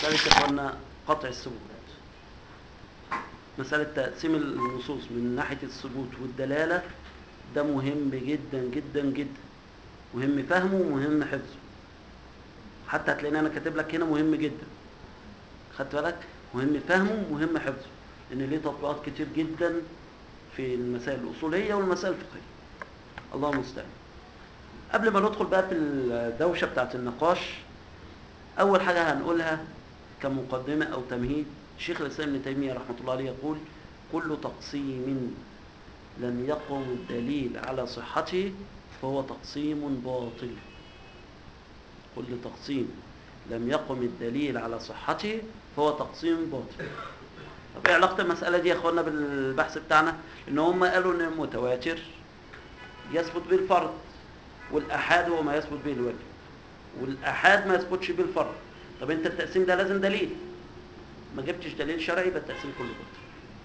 مساله يا اخوانا قطع الثبوت مساله تقسيم النصوص من ناحيه الثبوت والدلاله ده مهم جدا جدا جدا مهم فهمه ومهم حفظه حتى هتلاقيني انا كاتب لك هنا مهم جدا خدت بالك مهم فهمه ومهم حفظه لان ليه تطبيقات كتير جدا في المسائل الاصوليه والمسائل الفقهيه الله المستعان قبل ما ندخل بقى في الدوشه بتاعت النقاش اول حاجه هنقولها كمقدمه او تمهيد شيخ الاسلام ابن تيميه رحمه الله عليه يقول كل تقسيم لم يقم الدليل على صحته فهو تقسيم باطل كل تقسيم لم يقم الدليل على صحته فهو تقسيم باطل طب ايه علاقه المساله دي يا اخوانا بالبحث بتاعنا ان هم قالوا ان المتواتر يثبت به الفرد والاحاد هو ما يثبت به الوجه والاحاد ما يثبتش به الفرد طب انت التقسيم ده لازم دليل ما جبتش دليل شرعي يبقى التقسيم كله باطل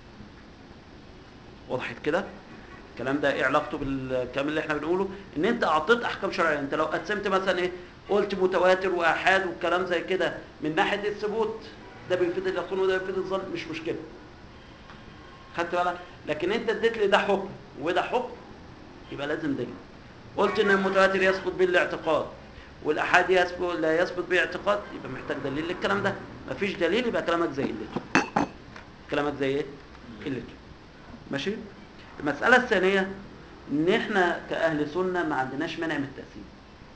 وضحت كده الكلام ده ايه علاقته بالكلام اللي احنا بنقوله ان انت اعطيت احكام شرعيه انت لو قسمت مثلا ايه قلت متواتر واحاد والكلام زي كده من ناحيه الثبوت ده بيفيد اليقين وده بيفيد الظن مش مشكله خدت بالك لكن انت اديت لي ده حكم وده حكم يبقى لازم دليل قلت ان المتواتر يثبت به الاعتقاد والاحاد يثبت لا يثبت به اعتقاد يبقى محتاج دليل للكلام ده مفيش دليل يبقى كلامك زي قلته كلامك زي ايه قلته ماشي المساله الثانيه ان احنا كاهل سنه ما عندناش مانع من التقسيم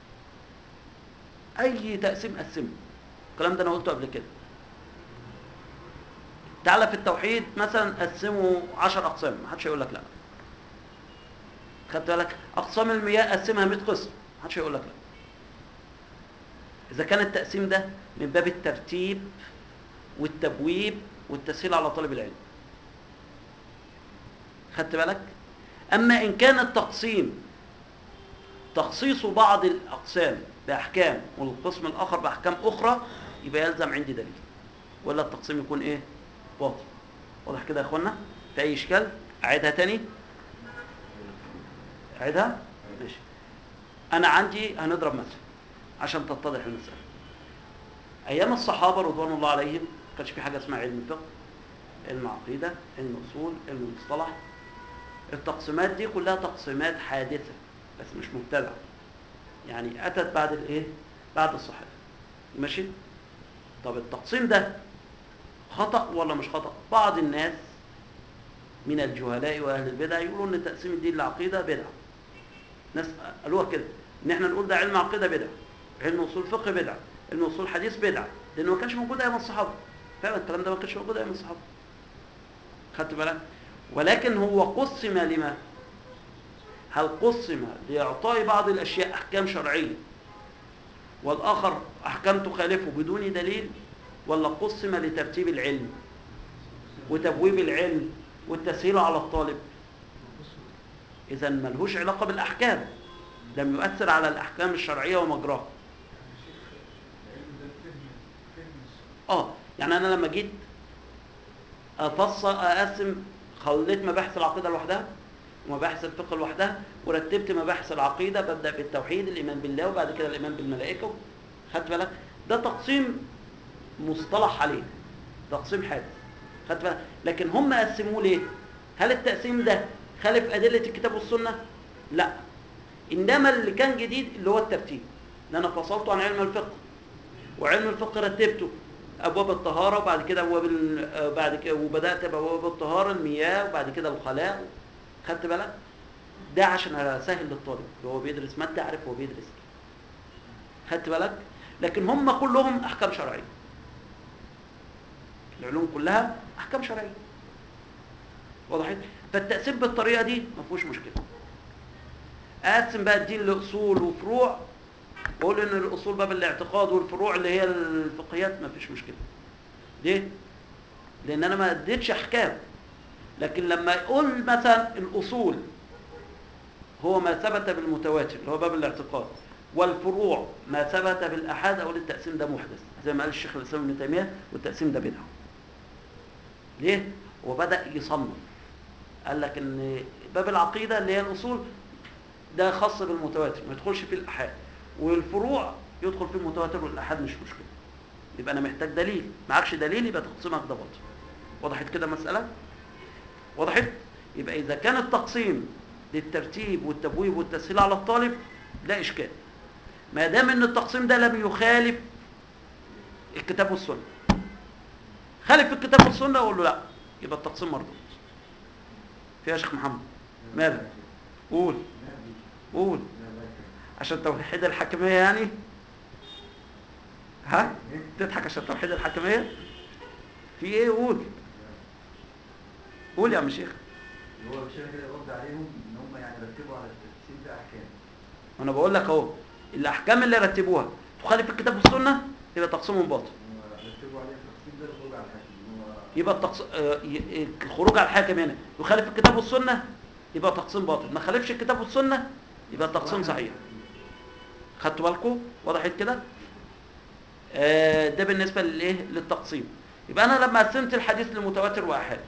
اي تقسيم قسمه الكلام ده انا قلته قبل كده تعالى في التوحيد مثلا قسموا 10 اقسام ما حدش هيقول لك لا خدت بالك اقسام المياه قسمها 100 قسم ما حدش هيقول لك لا اذا كان التقسيم ده من باب الترتيب والتبويب والتسهيل على طالب العلم خدت بالك اما ان كان التقسيم تخصيص بعض الاقسام باحكام والقسم الاخر باحكام اخرى يبقى يلزم عندي دليل ولا التقسيم يكون ايه باطل واضح كده يا اخوانا في اي اشكال اعيدها تاني اعيدها ماشي انا عندي هنضرب مثل عشان تتضح المساله ايام الصحابه رضوان الله عليهم ما كانش في حاجه اسمها علم فقه علم عقيده علم اصول علم مصطلح التقسيمات دي كلها تقسيمات حادثه بس مش مبتدعه يعني اتت بعد الايه بعد الصحابه ماشي طب التقسيم ده خطا ولا مش خطا بعض الناس من الجهلاء واهل البدع يقولوا ان تقسيم الدين للعقيده بدعه ناس قالوها كده ان احنا نقول ده علم عقيده بدعه علم اصول فقه بدعه علم اصول حديث بدعه لانه ما كانش موجود ايام الصحابه فعلا الكلام ده ما كانش موجود ايام الصحابه خدت بالك ولكن هو قسم لما هل قسم لاعطاء بعض الاشياء احكام شرعيه والاخر احكام تخالفه بدون دليل ولا قسم لترتيب العلم وتبويب العلم والتسهيل على الطالب اذا ملهوش علاقه بالاحكام لم يؤثر على الاحكام الشرعيه ومجراها اه يعني انا لما جيت افصل اقسم خليت مباحث العقيده لوحدها ومباحث الفقه لوحدها ورتبت مباحث العقيده ببدا بالتوحيد الايمان بالله وبعد كده الايمان بالملائكه خدت بالك ده تقسيم مصطلح عليه تقسيم حادث خدت بالك لكن هم قسموه ليه هل التقسيم ده خالف ادله الكتاب والسنه لا انما اللي كان جديد اللي هو الترتيب ان انا فصلته عن علم الفقه وعلم الفقه رتبته ابواب الطهاره وبعد كده ابواب ال- بعد كده وبدات بابواب الطهاره المياه وبعد كده الخلاء خدت بالك ده عشان اسهل للطالب اللي هو بيدرس ماده عارف هو بيدرس ايه خدت بالك لكن هم كلهم احكام شرعيه العلوم كلها احكام شرعيه وضحت فالتقسيم بالطريقه دي ما فيهوش مشكله اقسم بقى الدين لاصول وفروع واقول ان الاصول باب الاعتقاد والفروع اللي هي الفقهيات ما فيش مشكله ليه لان انا ما اديتش احكام لكن لما يقول مثلا الاصول هو ما ثبت بالمتواتر اللي هو باب الاعتقاد والفروع ما ثبت بالاحاد اقول التقسيم ده محدث زي ما قال الشيخ الاسلام ابن تيميه والتقسيم ده بدعه ليه هو بدا يصنف قال لك ان باب العقيده اللي هي الاصول ده خاص بالمتواتر ما يدخلش فيه الاحاد والفروع يدخل فيه المتواتر والاحاد مش مشكله يبقى انا محتاج دليل معكش دليل يبقى تقسيمك ده باطل وضحت كده مساله وضحت يبقى اذا كان التقسيم للترتيب والتبويب والتسهيل على الطالب لا اشكال ما دام ان التقسيم ده لم يخالف الكتاب والسنه خالف الكتاب والسنه اقول له لا يبقى التقسيم مردود فيها يا شيخ محمد ماذا قول قول عشان توحيد الحاكميه يعني ها تضحك عشان توحيد الحاكميه في ايه قول قول يا عم شيخ هو الشيخ كده يرد عليهم ان هم يعني رتبوا على التقسيم ده احكام وانا بقول لك اهو الاحكام اللي رتبوها تخالف الكتاب والسنه يبقى تقسيمهم باطل هم رتبوا عليه التقسيم ده الخروج على الحاكم ان هو يبقى التقص... آه، ي- الخروج على الحاكم هنا يخالف الكتاب والسنه يبقى تقسيم باطل ما خالفش الكتاب والسنه يبقى التقسيم صحيح خدتوا بالكم وضحت كده آه، ده بالنسبه للايه للتقسيم يبقى انا لما قسمت الحديث لمتواتر واحاد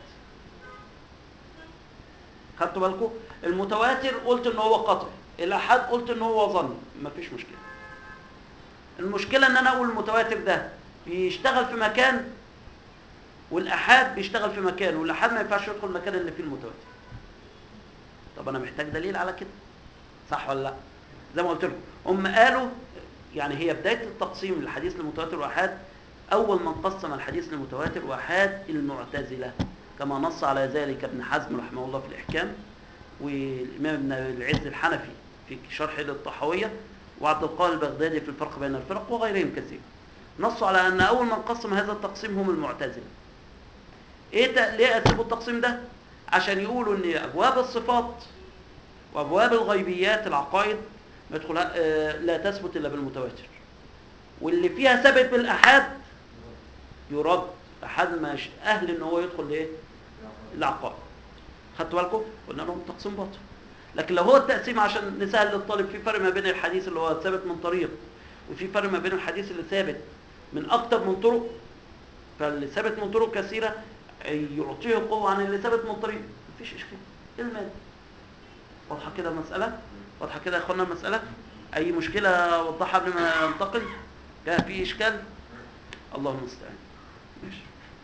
خدتوا بالكم المتواتر قلت ان هو قطعي الاحاد قلت ان هو ظني مفيش مشكله المشكله ان انا اقول المتواتر ده بيشتغل في مكان والاحاد بيشتغل في مكان والاحاد ما ينفعش يدخل المكان اللي فيه المتواتر طب انا محتاج دليل على كده صح ولا لا زي ما قلت لكم هم قالوا يعني هي بدايه التقسيم للحديث لمتواتر واحاد اول من قسم الحديث لمتواتر واحاد المعتزله كما نص على ذلك ابن حزم رحمه الله في الاحكام والامام ابن العز الحنفي في شرح للطحاويه وعبد القاهر البغدادي في الفرق بين الفرق وغيرهم كثير نصوا على ان اول من قسم هذا التقسيم هم المعتزله ايه ت- ليه قسموا التقسيم ده عشان يقولوا ان ابواب الصفات وابواب الغيبيات العقائد ما يدخلها آه، لا تثبت الا بالمتواتر واللي فيها ثبت بالاحاد يرد احد مش اهل ان هو يدخل لايه العقائد خدتوا بالكم قلنا لهم تقسيم باطل لكن لو هو التقسيم عشان نسهل للطالب في فرق ما بين الحديث اللي هو ثابت من طريق وفي فرق ما بين الحديث اللي ثابت من اكتر من طرق فاللي ثابت من طرق كثيره يعطيه قوه عن اللي ثابت من طريق مفيش اشكال ايه المانع واضحه كده المساله واضحه كده يا اخوانا المساله اي مشكله اوضحها قبل ما ننتقل كان في اشكال الله المستعان ماشي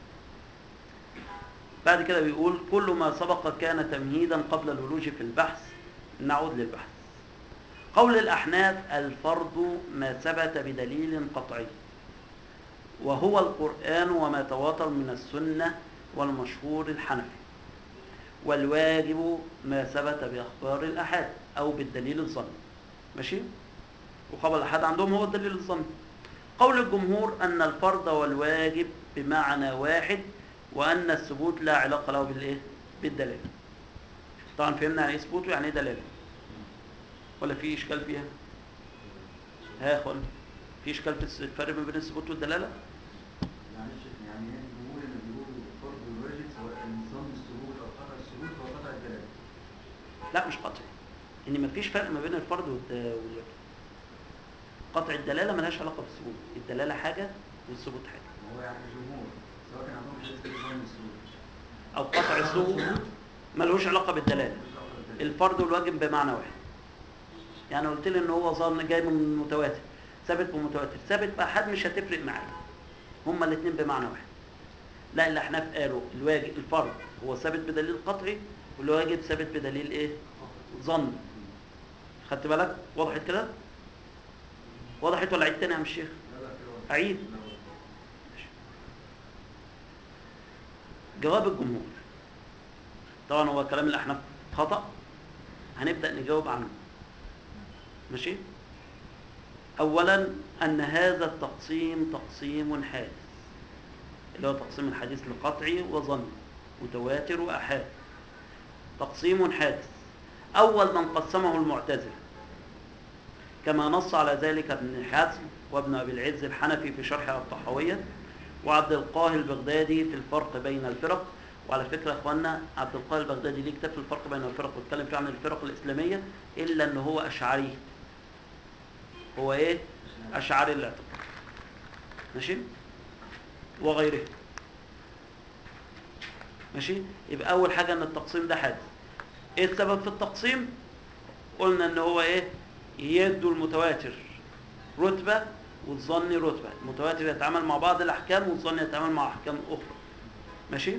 بعد كده بيقول كل ما سبق كان تمهيدا قبل الولوج في البحث نعود للبحث قول الأحناف الفرض ما ثبت بدليل قطعي وهو القرآن وما تواتر من السنة والمشهور الحنفي والواجب ما ثبت بأخبار الأحاد أو بالدليل الظني ماشي وخبر الأحاد عندهم هو الدليل الظني قول الجمهور أن الفرض والواجب بمعنى واحد وأن الثبوت لا علاقة له بالإيه؟ بالدلالة طبعا فهمنا يعني إيه ثبوت ويعني إيه دلالة ولا في إشكال فيها؟ ها يا إخوان في إشكال في الفرق ما بين الثبوت والدلالة؟ معلش يعني هي الجمهور اللي بيقولوا الفرض والواجب سواء نظام الثبوت او قطع الثبوت هو قطع الدلاله لا مش قطعي إن مفيش فرق ما بين الفرض والد- والواجب قطع الدلالة ملهاش علاقة بالثبوت الدلالة حاجة والثبوت حاجة هو يعني الجمهور سواء كان عندهم حديث نظام الثبوت أو قطع الثبوت ملهوش علاقة بالدلالة مش قطع الدلاله الفرض والواجب بمعنى واحد يعني قلت لي ان هو ظن جاي من متواتر ثابت بمتواتر ثابت باحد مش هتفرق معايا هما الاثنين بمعنى واحد لا الاحناف قالوا الواجب الفرض هو ثابت بدليل قطعي والواجب ثابت بدليل ايه ظن خدت بالك وضحت كده وضحت ولا عيد تاني يا عم الشيخ لا لا كده واضح. أعيد. لا واضح. جواب الجمهور طبعا هو كلام الاحناف خطا هنبدا نجاوب عنه ماشي اولا ان هذا التقسيم تقسيم حادث اللي هو تقسيم الحديث لقطعي وظني متواتر واحاد تقسيم حادث اول من قسمه المعتزله كما نص على ذلك ابن حزم وابن ابي العز الحنفي في شرح الطحاويه وعبد القاهر البغدادي في الفرق بين الفرق وعلى فكره يا اخوانا عبد القاهر البغدادي ليه كتاب في الفرق بين الفرق واتكلم فيه عن الفرق الاسلاميه الا ان هو اشعري هو ايه اشعري الاعتقاد ماشي وغيره ماشي يبقى اول حاجه ان التقسيم ده حادث ايه السبب في التقسيم قلنا ان هو ايه يدوا المتواتر رتبه والظن رتبة المتواتر يتعامل مع بعض الأحكام والظن يتعامل مع أحكام أخرى ماشي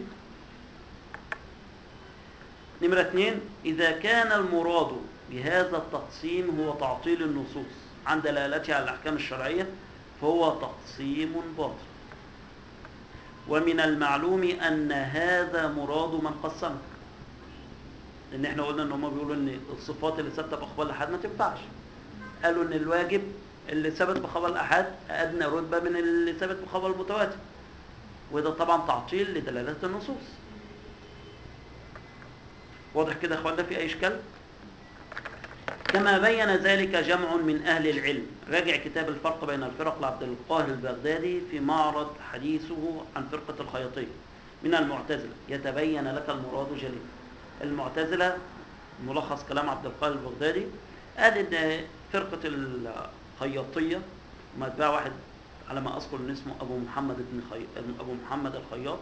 نمرة اثنين إذا كان المراد بهذا التقسيم هو تعطيل النصوص عن دلالتها على الأحكام الشرعية فهو تقسيم باطل ومن المعلوم أن هذا مراد من قسمه لأن احنا قلنا إن هم بيقولوا إن الصفات اللي ثابتة بأخبار الأحاد ما تنفعش قالوا إن الواجب اللي ثبت بخبر الأحاد أدنى رتبة من اللي ثبت بخبر المتواتر وده طبعا تعطيل لدلالات النصوص واضح كده يا اخوانا في اي اشكال كما بين ذلك جمع من اهل العلم راجع كتاب الفرق بين الفرق لعبد القاهر البغدادي في معرض حديثه عن فرقة الخياطية من المعتزلة يتبين لك المراد جليا المعتزلة ملخص كلام عبد القاهر البغدادي قال ان فرقة الخياطية متبع واحد على ما اذكر ان اسمه ابو محمد بن خي... ابو محمد الخياط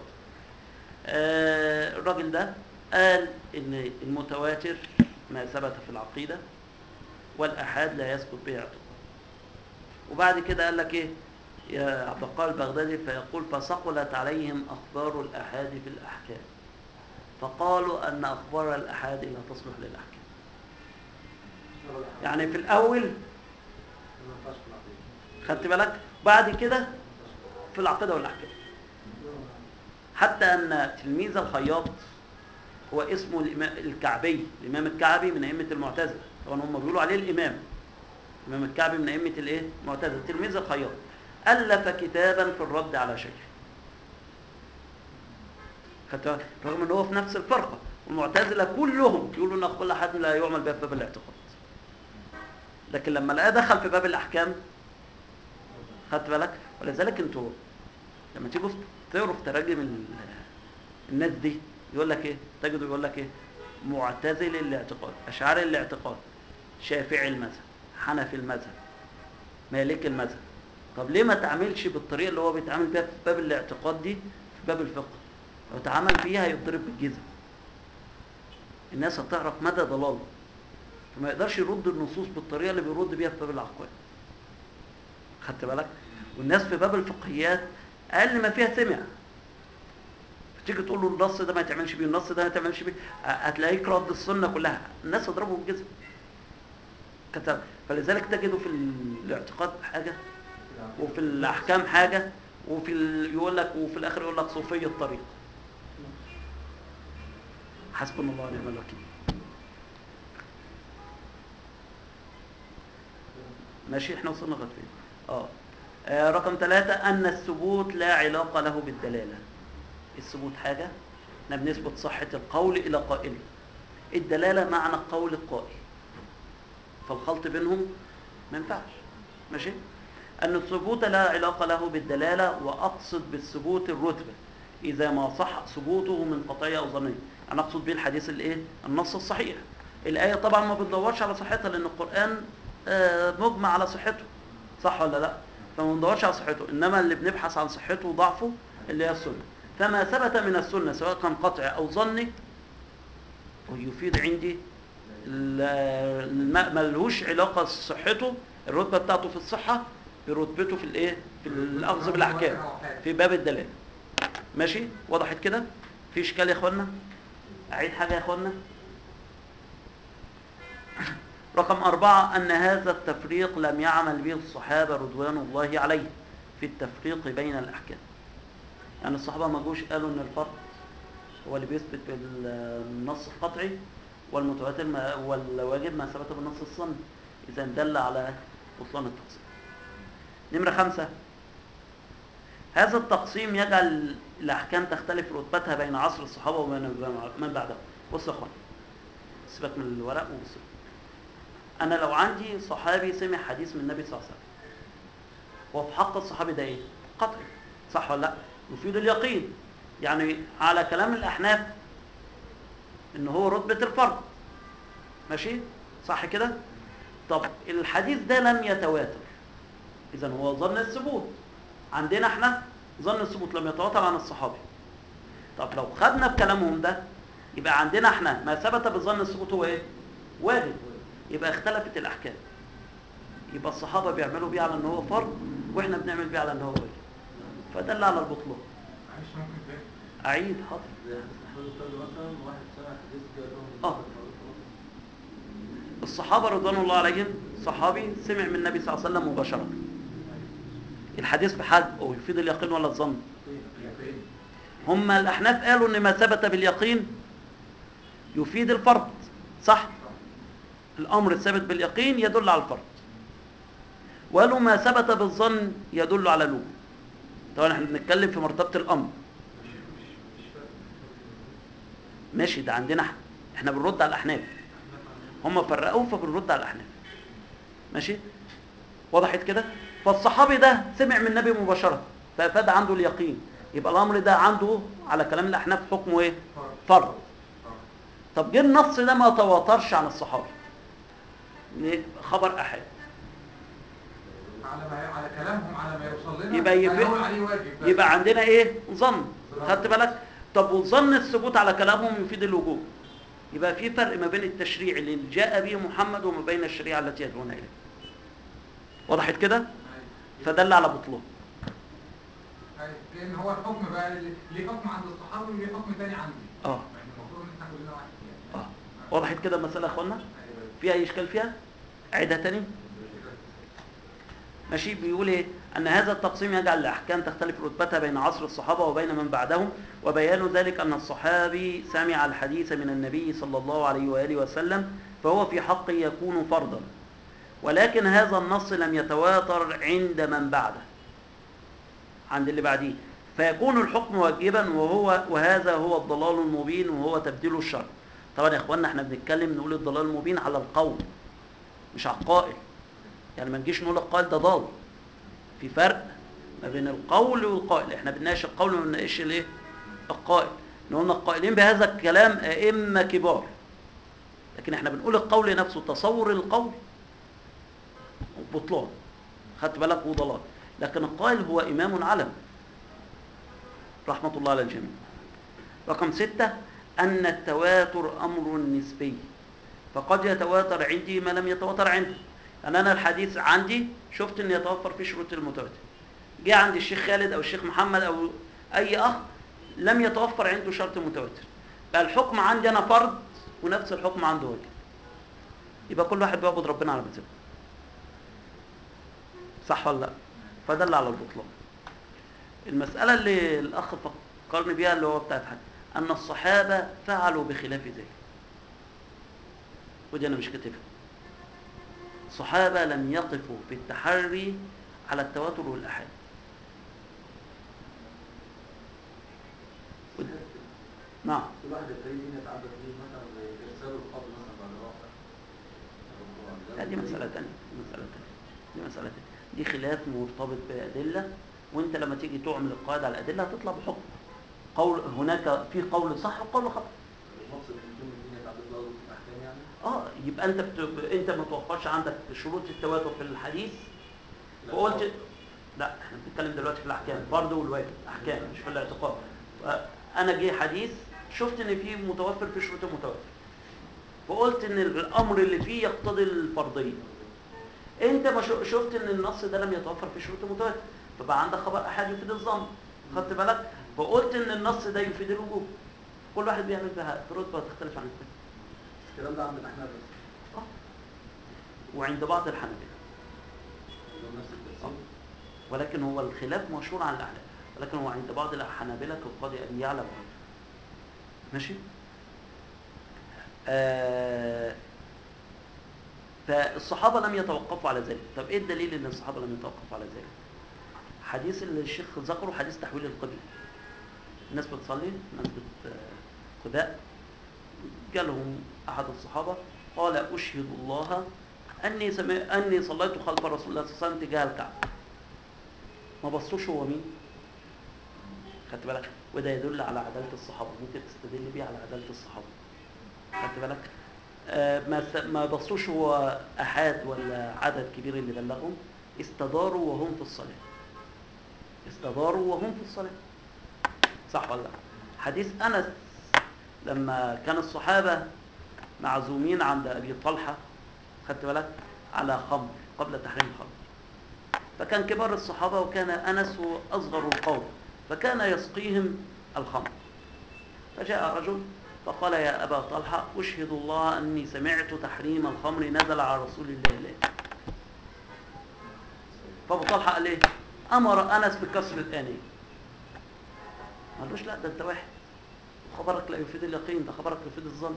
آه الراجل ده قال ان المتواتر ما ثبت في العقيده والأحاد لا يثبت به اعتقاد وبعد كده قال لك إيه يا عبد القادر البغدادي فيقول فثقلت عليهم أخبار الأحاد في الأحكام فقالوا أن أخبار الأحاد لا تصلح للأحكام يعني في الأول خدت بالك بعد كده في العقيدة والأحكام حتى أن تلميذ الخياط هو اسمه الإمام الكعبي الإمام الكعبي من أئمة المعتزلة طبعا هم بيقولوا عليه الإمام الإمام الكعبي من أئمة الإيه؟ المعتزلة تلميذ الخياط ألف كتابا في الرد على شيخه خدت بالك؟ رغم ان هو في نفس الفرقة والمعتزلة كلهم يقولوا ان أخبار أحد لا يعمل بها في باب الاعتقاد لكن لما لقاه دخل في باب الأحكام خدت بالك ولذلك انتوا لما تيجوا تقروا في تراجم ال- الناس دي يقول لك ايه تجدوا يقول لك ايه معتزل الاعتقاد اشعري الاعتقاد شافعي المذهب حنفي المذهب مالك المذهب طب ليه ما تعملش بالطريقه اللي هو بيتعامل بيها في باب الاعتقاد دي في باب الفقه لو اتعامل فيها هيضرب بالجزم الناس هتعرف مدى ضلاله فما يقدرش يرد النصوص بالطريقه اللي بيرد بيها في باب الاقوال خدت بالك والناس في باب الفقهيات اقل ما فيها سمع تيجي تقول له النص ده ما يتعملش بيه النص ده ما يتعملش بيه هتلاقيك رد السنه كلها الناس هتضربه بالجزم كتب فلذلك تجده في الاعتقاد حاجه وفي الاحكام حاجه وفي ال... يقول لك وفي الاخر يقول لك صوفيه الطريق حسبنا الله ونعم الوكيل ماشي احنا وصلنا لغايه فين اه آه، رقم ثلاثة أن الثبوت لا علاقة له بالدلالة الثبوت حاجة احنا بنثبت صحة القول إلى قائله الدلالة معنى قول القائل فالخلط بينهم ما ينفعش ماشي أن الثبوت لا علاقة له بالدلالة وأقصد بالثبوت الرتبة إذا ما صح ثبوته من قطعية أو ظنية أنا أقصد به الحديث الإيه؟ النص الصحيح الآية طبعا ما بندورش على صحتها لأن القرآن آه، مجمع على صحته صح ولا لا فما بندورش على صحته إنما اللي بنبحث عن صحته وضعفه اللي هي السنة فما ثبت من السنة سواء كان قطعي أو ظني ويفيد عندي ال- الم- ملهوش علاقة صحته الرتبة بتاعته في الصحة برتبته في الايه في الأخذ بالأحكام في باب الدلالة ماشي وضحت كده في اشكال يا اخوانا اعيد حاجة يا اخوانا رقم أربعة أن هذا التفريق لم يعمل به الصحابة رضوان الله عليه في التفريق بين الأحكام يعني الصحابة ما جوش قالوا أن الفرق هو اللي بيثبت بالنص القطعي والمتواتر ما والواجب ما ثبت بالنص الصني إذا دل على بطلان التقسيم نمرة خمسة هذا التقسيم يجعل الأحكام تختلف رتبتها بين عصر الصحابة وبين من بعدهم بص يا أخوان سيبك من الورق وبص أنا لو عندي صحابي سمع حديث من النبي صلى الله عليه وسلم هو في حق الصحابي ده إيه؟ قطعي صح ولا لا؟ يفيد اليقين يعني على كلام الأحناف إن هو رتبة الفرد ماشي؟ صح كده؟ طب الحديث ده لم يتواتر إذا هو ظن الثبوت عندنا احنا ظن الثبوت لم يتواتر عن الصحابي طب لو خدنا بكلامهم ده يبقى عندنا احنا ما ثبت بظن الثبوت هو ايه؟ واجب يبقى اختلفت الأحكام يبقى الصحابة بيعملوا بيه على ان هو فرض واحنا بنعمل بيه على ان هو واجب فدل على البطلان معلش ممكن تاني اعيد حاضر زي حديث محمود الطيب مثلا واحد سمع حديث جاء لهم آه. الصحابه رضوان الله عليهم صحابي سمع من النبي صلى الله عليه وسلم مباشره الحديث بحد ويفيد اليقين ولا الظن يقين هم الاحناف قالوا ان ما ثبت باليقين يفيد الفرض صح الامر الثابت باليقين يدل على الفرض وقالوا ما ثبت بالظن يدل على الوجوب طبعا احنا بنتكلم في مرتبه الامر ماشي ده عندنا احنا احنا بنرد على الاحناف هم فرقوه فبنرد على الاحناف ماشي وضحت كده فالصحابي ده سمع من النبي مباشره فافاد عنده اليقين يبقى الامر ده عنده على كلام الاحناف حكمه ايه فرض طب جه النص ده ما تواترش عن الصحابي ليه؟ خبر احد على ما على كلامهم على ما يوصل لنا يبقى يفرق- هنقول عليه واجب بس. يبقى عندنا ايه ظن خدت بالك طب وظن الثبوت على كلامهم يفيد الوجوب يبقى في فرق ما بين التشريع اللي جاء به محمد وما بين الشريعه التي يدعون اليها وضحت كده أيوة. فدل على بطلان أيوة. لان هو الحكم بقى اللي- ليه حكم عند الصحابي وليه حكم تاني عندي اه يعني المفروض ان احنا كلنا واحد يعني اه وضحت كده المساله يا اخوانا أيوة. في اي اشكال فيها عيدها تاني ماشي بيقول ايه ان هذا التقسيم يجعل الاحكام تختلف رتبتها بين عصر الصحابه وبين من بعدهم وبيان ذلك ان الصحابي سمع الحديث من النبي صلى الله عليه واله وسلم فهو في حقه يكون فرضا ولكن هذا النص لم يتواتر عند من بعده عند اللي بعديه فيكون الحكم واجبا وهو وهذا هو الضلال المبين وهو تبديل الشر طبعا يا اخوانا احنا بنتكلم نقول الضلال المبين على القول مش على القائل يعني ما نجيش نقول القائل ده ضال في فرق ما بين القول والقائل احنا بنناقش القول وما بنناقش الايه القائل نقول القائلين بهذا الكلام ائمه كبار لكن احنا بنقول القول نفسه تصور القول بطلان خدت بالك وضلال لكن القائل هو امام علم رحمه الله على الجميع رقم ستة أن التواتر أمر نسبي فقد يتواتر عندي ما لم يتواتر عندي يعني أنا الحديث عندي شفت أن يتوفر فيه شروط المتواتر جه عند الشيخ خالد أو الشيخ محمد أو أي أخ لم يتوفر عنده شرط متواتر بقى الحكم عندي أنا فرض ونفس الحكم عنده واجب يبقى كل واحد بيعبد ربنا على مزاجه صح ولا لا فدل على البطلان المسألة اللي الأخ فكرني بيها اللي هو بتاعت حاجة أن الصحابة فعلوا بخلاف ذلك ودي أنا مش كاتبها الصحابة لم يقفوا في التحري على التواتر والأحاد ود- نعم كل واحد يبتدي دين يتعبد فيه مثلا زي ارسال القبر مثلا بعد الواقع لا دي مسألة تانية دي مسألة تانية دي مسألة تانية دي خلاف مرتبط بأدلة وانت لما تيجي تعمل القاعدة على الأدلة هتطلع بحكم قول هناك في قول صح وقول خطأ المقصد ان كل الدين يتعبد له في الاحكام يعني اه يبقى انت بت... انت ما توفرش عندك شروط التواتر في الحديث فقلت لا احنا بنتكلم دلوقتي في الاحكام فرض والواجب احكام مش في الاعتقاد انا جه حديث شفت ان في متوفر في شروط المتواتر فقلت ان الامر اللي فيه يقتضي الفرضيه انت ما شو- شفت ان النص ده لم يتوفر في شروط المتواتر فبقى عندك خبر احد يفيد الظن خدت بالك فقلت ان النص ده يفيد الوجوب كل واحد بيعمل بها في رتبه تختلف عن الثاني الكلام ده عندنا احنا بس آه. وعند بعض الحنابلة اللي هو نفس التفسير ولكن هو الخلاف مشهور عن الأحناف ولكن هو عند بعض الحنابلة كالقاضي أبي يعلى وغيره ماشي آه فالصحابة لم يتوقفوا على ذلك طب ايه الدليل ان الصحابة لم يتوقفوا على ذلك حديث اللي الشيخ ذكره حديث تحويل القبلة الناس بتصلي الناس بت قباء جالهم احد الصحابة قال اشهد الله اني سمع اني صليت خلف رسول الله صلى الله عليه وسلم تجاه الكعبة ما بصوش هو مين خدت بالك وده يدل على عدالة الصحابة ممكن تستدل بيه على عدالة الصحابة خدت بالك آه ما س- ما بصوش هو احاد ولا عدد كبير اللي بلغهم استداروا وهم في الصلاة استداروا وهم في الصلاة صح ولا لا حديث انس لما كان الصحابة معزومين عند ابي طلحة خدت بالك على خمر قبل تحريم الخمر فكان كبار الصحابة وكان أنس أصغر القوم فكان يسقيهم الخمر فجاء رجل فقال يا أبا طلحة أشهد الله أني سمعت تحريم الخمر نزل على رسول الله الله فأبو طلحة قال إيه أمر أنس بكسر الآنية ما قالوش لا ده أنت واحد خبرك لا يفيد اليقين ده خبرك يفيد الظن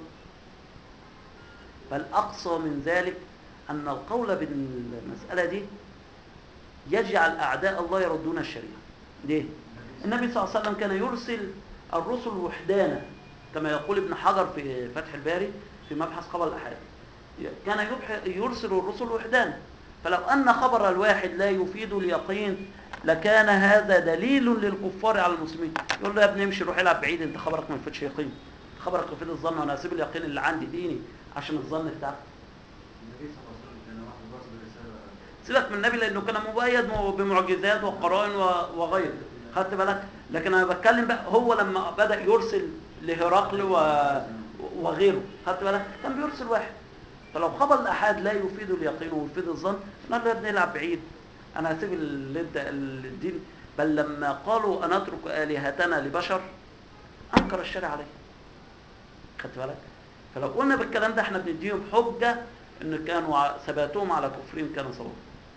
بل أقصى من ذلك أن القول بالمسألة دي يجعل أعداء الله يردون الشريعة ليه؟ النبي صلى الله عليه وسلم كان يرسل الرسل وحدانا كما يقول ابن حجر في فتح الباري في مبحث خبر الأحاد كان يبح- يرسل الرسل وحدانا فلو أن خبر الواحد لا يفيد اليقين لكان هذا دليل للكفار على المسلمين يقول له يا ابني امشي روح العب بعيد انت خبرك ما يفيدش يقين خبرك يفيد الظن وانا هسيب اليقين اللي عندي ديني عشان الظن بتاعك النبي صلى الله عليه وسلم كان واحد واصل برسالة سيبك من النبي لانه كان مؤيد بمعجزات وقرائن و- وغيره خدت بالك لكن انا بتكلم بقى هو لما بدا يرسل لهرقل و... وغيره خدت بالك كان بيرسل واحد فلو خبر الاحاد لا يفيد اليقين ويفيد الظن قال له يا ابني العب بعيد انا هسيب اللي انت الدين بل لما قالوا ان اترك الهتنا لبشر انكر الشرع عليه خدت بالك فلو قلنا بالكلام ده احنا بنديهم حجه ان كانوا ع- ثباتهم على كفرهم كان صواب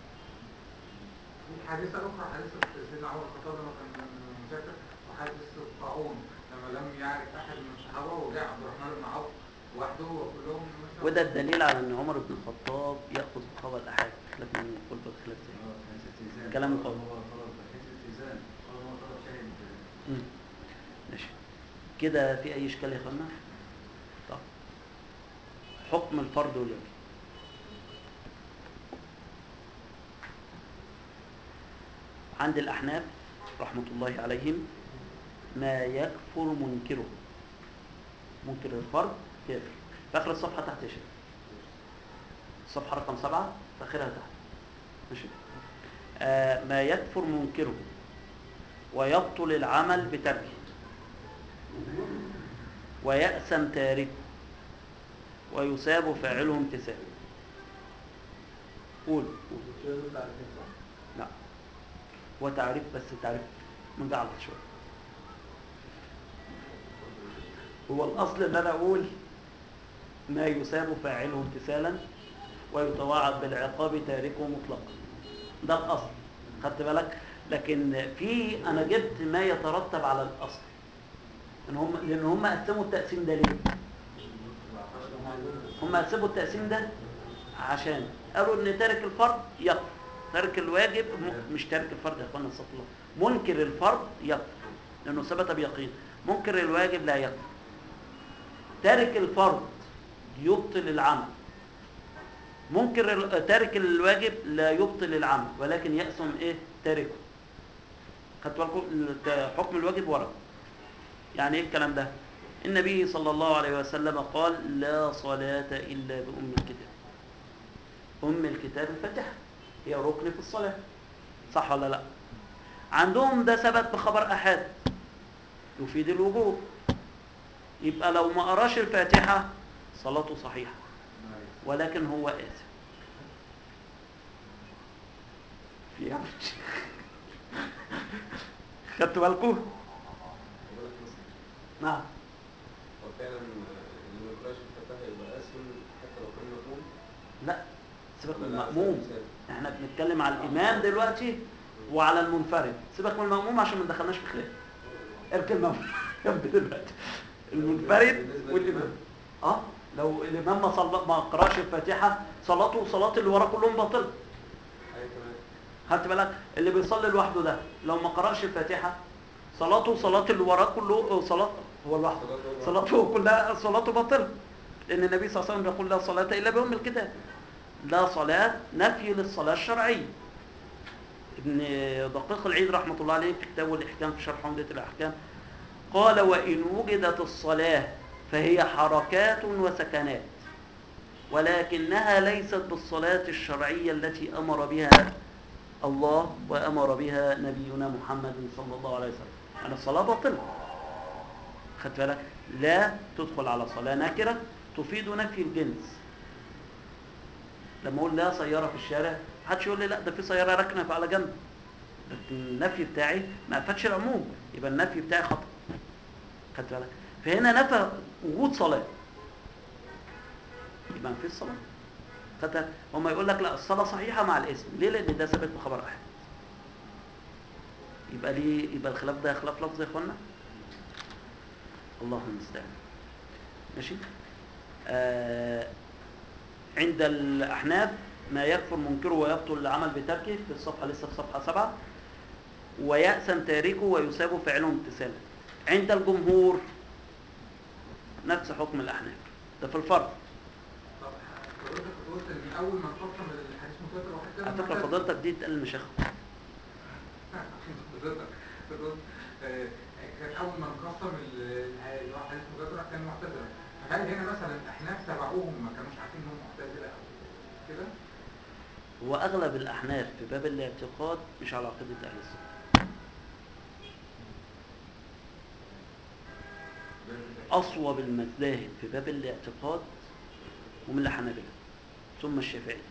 في حادثة أخرى حادثة سيدنا عمر الخطاب لما كان مسافر وحادثة الطاعون لما لم يعرف أحد من الصحابة وجاء عبد الرحمن بن عوف وحده وكلهم مثلا وده الدليل على ان عمر بن الخطاب ياخذ بخبر الاحاد خلاف من يقول بخلاف ذلك اه حديث استئذان كلام قال قوي. هو طلب حديث استئذان قال هو طلب شاهد مم. ماشي كده في اي اشكال يا اخوانا طب حكم الفرد واليقين عند الاحناف رحمه الله عليهم ما يكفر منكره منكر الفرد كافر في اخر الصفحه تحت يا شيخ الصفحه رقم سبعة في اخرها تحت ماشي آه ما يكفر منكره ويبطل العمل بتركه ويأسم تاركه ويساب فاعله امتثاله قول قول لا هو تعريف بس تعريف مجعلط شويه هو الاصل ان انا اقول ما يساب فاعله امتثالا ويتوعد بالعقاب تاركه مطلقا ده الاصل خدت بالك لكن في انا جبت ما يترتب على الاصل ان هم لان هم قسموا التقسيم ده ليه هم قسموا التقسيم ده عشان قالوا ان تارك الفرض يكفر تارك الواجب م- مش تارك الفرض يا اخوانا استغفر الله منكر الفرض يكفر لانه ثبت بيقين منكر الواجب لا يكفر تارك الفرض يبطل العمل منكر ال- تارك الواجب لا يبطل العمل ولكن يأثم ايه تاركه خدت بالكم الت- حكم الواجب ورا يعني ايه الكلام ده النبي صلى الله عليه وسلم قال لا صلاة إلا بأم الكتاب أم الكتاب الفاتحة هي ركن في الصلاة صح ولا لا عندهم ده ثبت بخبر أحد يفيد الوجوب يبقى لو ما قراش الفاتحة صلاته صحيحة ولكن هو آثم في إيه يا عم الشيخ؟ خدتوا بالكم؟ نعم وفعلا اللي ما يقراش الفتاة يبقى اسم حتى لو كان مأمون لا سيبك من ولا لا، المأموم مثال. احنا بنتكلم على الإمام دلوقتي وعلى المنفرد سيبك من المأموم عشان ما ندخلناش في خلاف اركن المأموم جنب دلوقتي المنفرد بالنسبة والإمام للإمام. اه لو الإمام ما صلى ما قراش الفاتحة صلاته وصلاة اللي وراه كلهم باطلة اي تمام خدت بالك اللي بيصلي لوحده ده لو ما قراش الفاتحة صلاته وصلاة اللي وراه كله صلاة هو لوحده صلاته صلاته كلها صلاته باطلة لأن النبي صلى الله عليه وسلم بيقول لا صلاة إلا بأم الكتاب لا صلاة نفي للصلاة الشرعية ابن دقيق العيد رحمة الله عليه في كتابه الإحكام في شرح عمدة الأحكام قال وإن وجدت الصلاة فهي حركات وسكنات ولكنها ليست بالصلاة الشرعية التي أمر بها الله وأمر بها نبينا محمد صلى الله عليه وسلم يعني الصلاة باطلة خدت بالك لا تدخل على صلاة نكرة تفيد نفي الجنس لما اقول لا سيارة في الشارع محدش يقول لي لا ده في سياره راكنه على جنب لكن النفي بتاعي ما افادش العموم يبقى النفي بتاعي خطا خدت بالك فهنا نفى وجود صلاه يبقى ما فيش صلاه خدت هم يقول لك لا الصلاه صحيحه مع الاسم ليه لان ده ثابت بخبر احد يبقى ليه يبقى الخلاف ده خلاف لفظ يا اخوانا الله المستعان ماشي آه عند الأحناف ما يكفر منكره ويبطل العمل بتركه في الصفحة لسه في صفحة سبعة ويأسم تاركه ويثاب فعله امتثالا عند الجمهور نفس حكم الأحناف ده في الفرض طب حضرتك كنت قلت ان اول ما نقسم الحديث متواتر واحد كده على فكرة فضيلتك دي تقل المشايخ حضرتك كنت قلت آه، كان اول ما نقسم ال- ال- اللي هو حديث متواتر كان معتزله فهل هنا مثلا الاحناف تبعوهم ما كانوش عارفين انهم معتزله او كده؟ وأغلب الأحناف في باب الاعتقاد مش على عقيدة أهل السنة أصوب المذاهب في باب الاعتقاد هم الحنابلة ثم الشافعية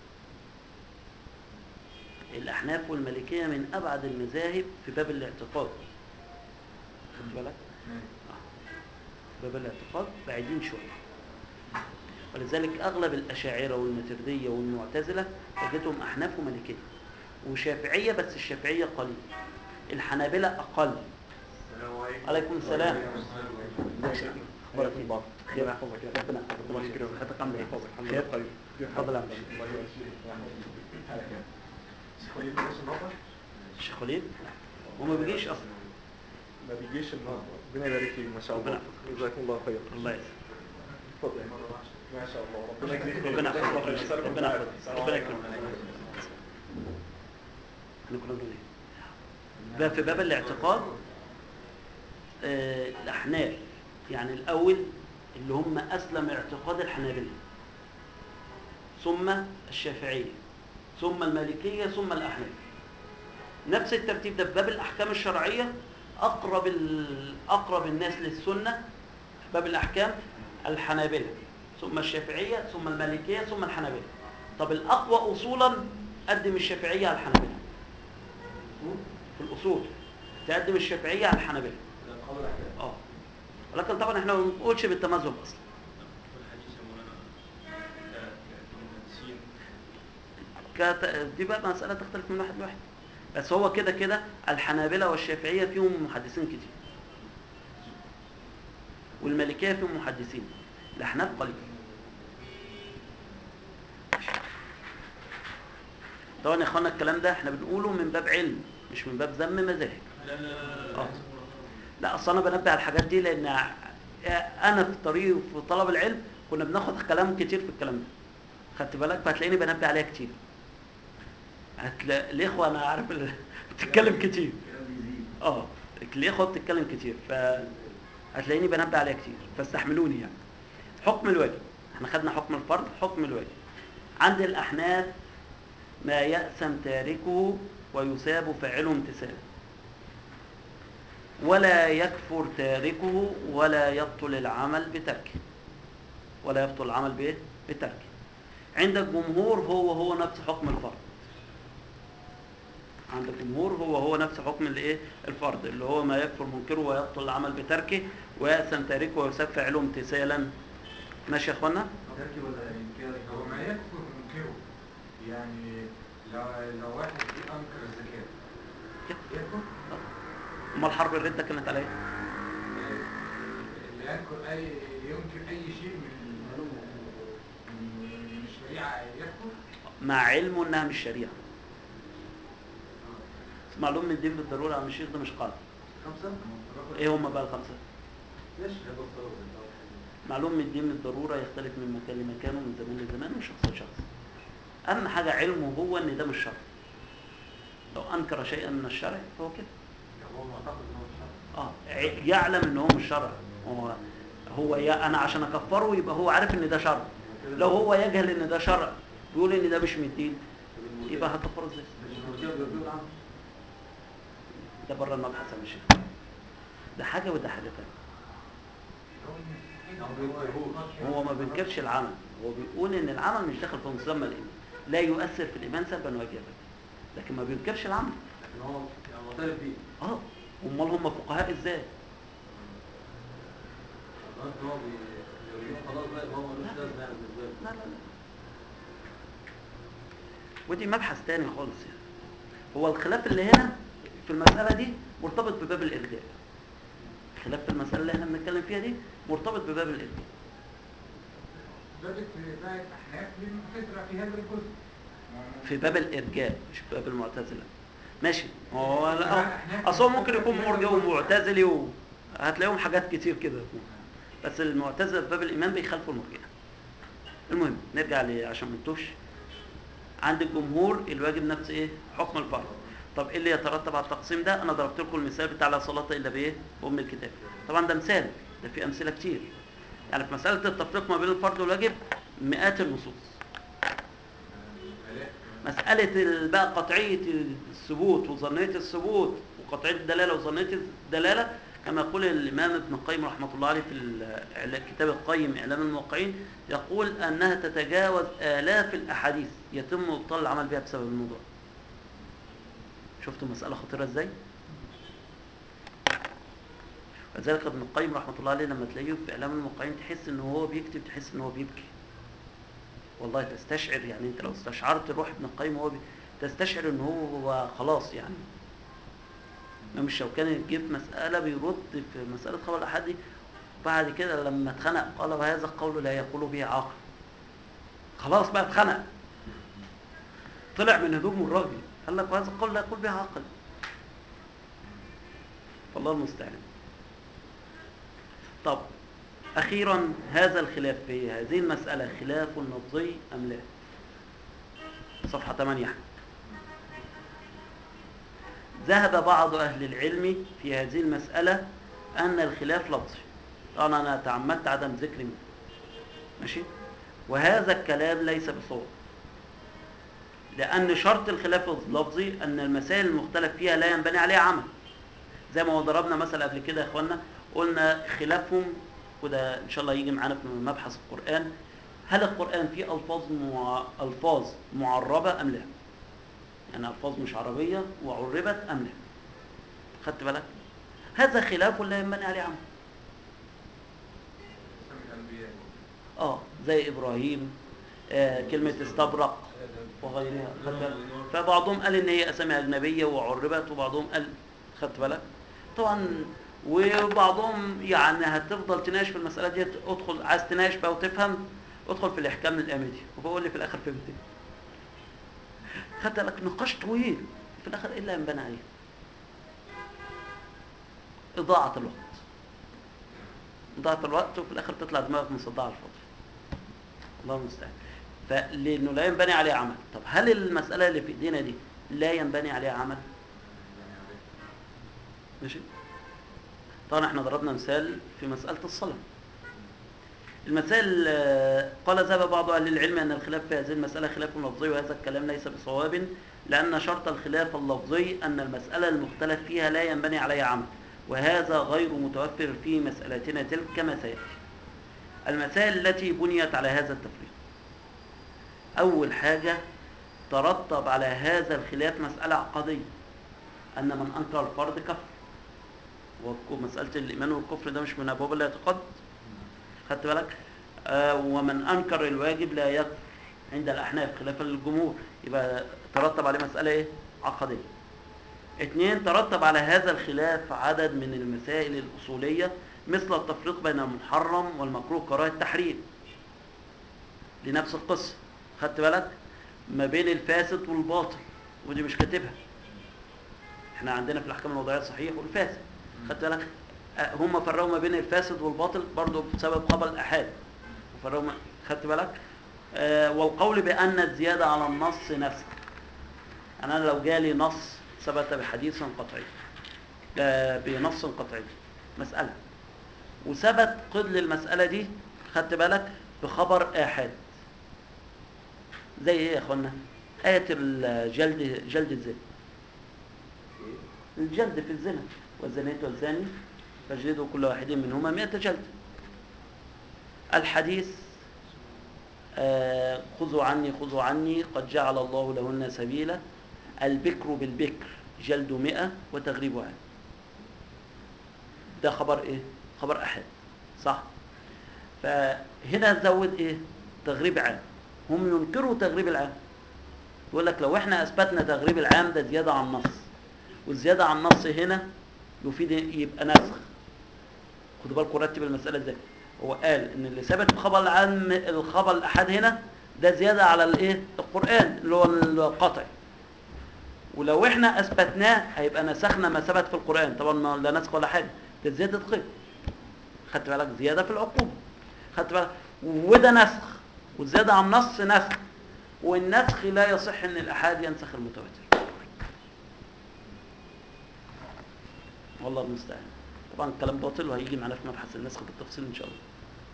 الأحناف والمالكية من أبعد المذاهب في باب الاعتقاد خدت بالك؟ في باب الاعتقاد بعيدين شوية ولذلك أغلب الأشاعرة والماتردية والمعتزلة وجدتهم أحناف ومالكية وشافعية بس الشافعية قليل الحنابلة أقل عليكم السلام اخبارك ايه؟ خير ربنا ربنا يكرمك حضرتك عامل ايه؟ خير اتفضل يا عم الشيخ وليد هو ما بيجيش اصلا ما بيجيش النهارده ربنا يبارك فيك ما شاء الله ربنا جزاكم الله خير الله يسلمك اتفضل ما شاء الله ربنا يجزيك خير ربنا جزاكم الله يحفظك خير. أسألكم ربنا العافية. يحفظك السلام ربنا عليكم. يكرمك احنا كنا بنقول ايه؟ بقى في باب الاعتقاد آه، الاحناف يعني الاول اللي هم اسلم اعتقاد الحنابلة ثم الشافعية ثم المالكية ثم الاحناف نفس الترتيب ده في باب الاحكام الشرعية اقرب ال- اقرب الناس للسنة في باب الاحكام الحنابلة ثم الشافعية ثم المالكية ثم الحنابلة طب الاقوى اصولا قدم الشافعية على الحنابلة في الاصول تقدم الشافعية على الحنابلة اه ولكن طبعا احنا ما بنقولش بالتمذهب اصلا والحديث يا مولانا كمهندسين كت... دي بقى مسألة تختلف من واحد لواحد بس هو كده كده الحنابلة والشافعية فيهم محدثين كتير والمالكية فيهم محدثين الأحناف قليل طبعا يا اخوانا الكلام ده احنا بنقوله من باب علم مش من باب ذم مذاهب لا لا لا اه لا اصل انا بنبه على الحاجات دي لان انا في طريق في طلب العلم كنا بناخد كلام كتير في الكلام ده خدت بالك فهتلاقيني بنبه عليها كتير هتلاقي الاخوه انا عارف ال- بتتكلم كتير الكلام بيزيد اه الاخوه بتتكلم كتير فهتلاقيني بنبه عليها كتير فاستحملوني يعني حكم الواجب احنا خدنا حكم الفرض حكم الواجب عند الاحناف ما يأسم تاركه ويثاب فاعله امتثالا ولا يكفر تاركه ولا يبطل العمل بتركه ولا يبطل العمل بايه بتركه عند الجمهور هو هو نفس حكم الفرض عند الجمهور هو هو نفس حكم الايه الفرض اللي هو ما يكفر منكره ويبطل العمل بتركه ويأسم تاركه ويثاب فاعله امتثالا ماشي يا اخوانا تركي ولا انكار هو ما يكفر منكره يعني لو لو واحد جه انكر الزكاه يكفر امال حرب الرده كانت على ايه اللي ينكر اي ينكر اي شيء من من الشريعه يكفر مع علمه انها مش شريعه معلوم من الدين بالضروره يا عم الشيخ ده مش قاعده خمسة ايه هم بقى الخمسه ماشي معلوم من الدين بالضروره يختلف من مكان لمكان ومن زمان لزمان ومن شخص لشخص اهم حاجه علمه هو ان ده مش شرع لو انكر شيئا من الشرع فهو كده هو معتقد ان هو شرع اه ع- يعلم ان هو مش شرع هو هو يا انا عشان اكفره يبقى هو عارف ان ده شرع لو هو يجهل ان ده شرع ويقول ان ده مش من الدين يبقى هكفره ازاي ده بره المبحث يا مشي ده حاجه وده حاجه ثانيه هو ما بينكرش العمل هو بيقول ان العمل مش داخل في مسمى الايمان لا يؤثر في الايمان سلبا وايجابا لكن ما بينكرش العمل لكن هو يعني معترف بيه اه امال هم فقهاء ازاي لدرجة إن هو بي- بيرجعوا خلاص بقى يبقى هو ملوش لازمة يعني بالنسبة له لا لا لا ودي مبحث تاني خالص يعني هو الخلاف اللي هنا في المسألة دي مرتبط بباب الإرجاء خلاف في المسألة اللي احنا بنتكلم فيها دي مرتبط بباب الإرجاء درجة بقى الأحناف للمعتزلة في هذا الجزء في باب الإرجاء مش في باب المعتزلة ماشي هو لا الأحناف أصل هو ممكن يكون في هذا مرجئ الجزء. ومعتزلي وهتلاقيهم حاجات كتير كده بس المعتزلة في باب الإيمان بيخالفوا المرجئة المهم نرجع ل- عشان ما نتوهش عند الجمهور الواجب نفس ايه حكم الفرض طب ايه اللي يترتب على التقسيم ده انا ضربت لكم المثال بتاع لا صلاه الا بايه بام الكتاب طبعا ده مثال ده في امثله كتير يعني في مساله التفريق ما بين الفرض والواجب مئات النصوص مساله ال- بقى قطعيه الثبوت وظنيه الثبوت وقطعيه الدلاله وظنيه الدلاله كما يقول الامام ابن القيم رحمه الله عليه في ال- كتاب القيم اعلام الموقعين يقول انها تتجاوز الاف الاحاديث يتم ابطال العمل بها بسبب الموضوع شفتوا مساله خطيره ازاي وذلك ابن القيم رحمه الله عليه لما تلاقيه في اعلام الموقعين تحس ان هو بيكتب تحس ان هو بيبكي والله تستشعر يعني انت لو استشعرت روح ابن القيم وهو بي... تستشعر ان هو خلاص يعني الامام الشوكاني جه في مساله بيرد في مساله خبر الاحاد دي بعد كده لما اتخنق قال وهذا القول لا يقول به عاقل خلاص بقى اتخنق طلع من هدومه الراجل قال لك وهذا القول لا يقول به عاقل والله المستعان طب أخيرا هذا الخلاف في هذه المسألة خلاف لفظي أم لا صفحة 8 أحمد. ذهب بعض أهل العلم في هذه المسألة أن الخلاف لفظي طبعا أنا تعمدت عدم ذكر منه ماشي وهذا الكلام ليس بصواب لأن شرط الخلاف اللفظي أن المسائل المختلف فيها لا ينبني عليها عمل زي ما ضربنا مثل قبل كده يا اخوانا قلنا خلافهم وده ان شاء الله يجي معانا في مبحث القران هل القران فيه الفاظ مع... الفاظ معربه ام لا يعني الفاظ مش عربيه وعربت ام لا خدت بالك هذا خلاف لا ينبني عليه عمل سمي الأنبياء اه زي ابراهيم آه كلمه استبرق وغيرها خدت بالك فبعضهم قال ان هي اسامي اجنبيه وعربت وبعضهم قال خدت بالك طبعا وبعضهم يعني هتفضل تناقش في المساله دي ادخل عايز تناقش بقى وتفهم ادخل في الاحكام الامدي وبقول لي في الاخر فهمت إيه. خدت بالك نقاش طويل في الاخر ايه اللي ينبني عليه اضاعه الوقت اضاعه الوقت وفي الاخر تطلع دماغك مصدعه على الفاضي الله المستعان فلانه لا ينبني عليه عمل طب هل المساله اللي في ايدينا دي لا ينبني عليها عمل ماشي طبعا احنا ضربنا مثال في مساله الصلاه المسائل آه، قال ذهب بعض اهل العلم ان الخلاف في هذه المساله خلاف لفظي وهذا الكلام ليس بصواب لان شرط الخلاف اللفظي ان المساله المختلف فيها لا ينبني عليها عمل وهذا غير متوفر في مسالتنا تلك كما سياتي المسائل التي بنيت على هذا التفريق أول حاجة ترتب على هذا الخلاف مسألة عقدية أن من أنكر الفرض كفر ومسألة الإيمان والكفر ده مش من أبواب الاعتقاد خدت بالك آه ومن أنكر الواجب لا يكفر عند الأحناف خلافا للجمهور يبقى ترتب عليه مسألة إيه؟ عقدية اثنين ترتب على هذا الخلاف عدد من المسائل الأصولية مثل التفريق بين المحرم والمكروه كراهة التحريم لنفس القصة خدت بالك ما بين الفاسد والباطل ودي مش كاتبها احنا عندنا في الاحكام الوضعيه الصحيح والفاسد خدت بالك آه، هم فرقوا ما بين الفاسد والباطل برضه بسبب خبر الاحاد فرقوا ما- خدت بالك آه والقول بان الزياده على النص نسخ انا لو جالي نص ثبت بحديث قطعي آه بنص قطعي مساله وثبت قبل المساله دي خدت بالك بخبر احاد زي ايه يا اخوانا آية الجلد جلد الزنا الجلد في الزنا والزانية والزاني فاجلدوا كل واحد منهما مئة جلد الحديث آه، خذوا عني خذوا عني قد جعل الله لهن سبيلا البكر بالبكر جلد مئة وتغريب عام ده خبر ايه خبر احد صح فهنا زود ايه تغريب عام هم ينكروا تغريب العام يقول لك لو احنا اثبتنا تغريب العام ده زياده عن النص والزياده عن النص هنا يفيد يبقى نسخ خدوا بالكم رتب المساله ازاي هو قال ان اللي ثبت في الخبر العام الخبر الاحاد هنا ده زياده على الايه القران اللي هو القطعي ولو احنا اثبتناه هيبقى نسخنا ما ثبت في القران طبعا ما لا نسخ ولا حاجه ده زياده قيد خدت بالك زياده في العقوبه خدت بالك وده نسخ والزياده عن النص نسخ والنسخ لا يصح ان الاحاد ينسخ المتواتر والله المستعان طبعا الكلام باطل وهيجي معانا في مبحث النسخ بالتفصيل ان شاء الله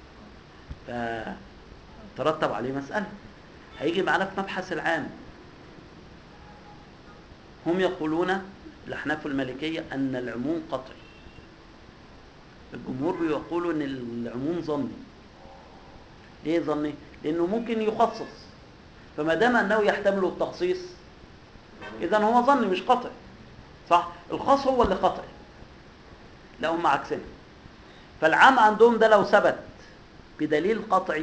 فترتب عليه مسألة هيجي معانا في مبحث العام هم يقولون الأحناف المالكية أن العموم قطعي الجمهور بيقولوا أن العموم ظني ليه ظني؟ لأنه ممكن يخصص فما دام أنه يحتمل التخصيص إذا هو ظني مش قطعي صح؟ الخاص هو اللي قطعي لا هم عكسنا فالعام عندهم ده لو ثبت بدليل قطعي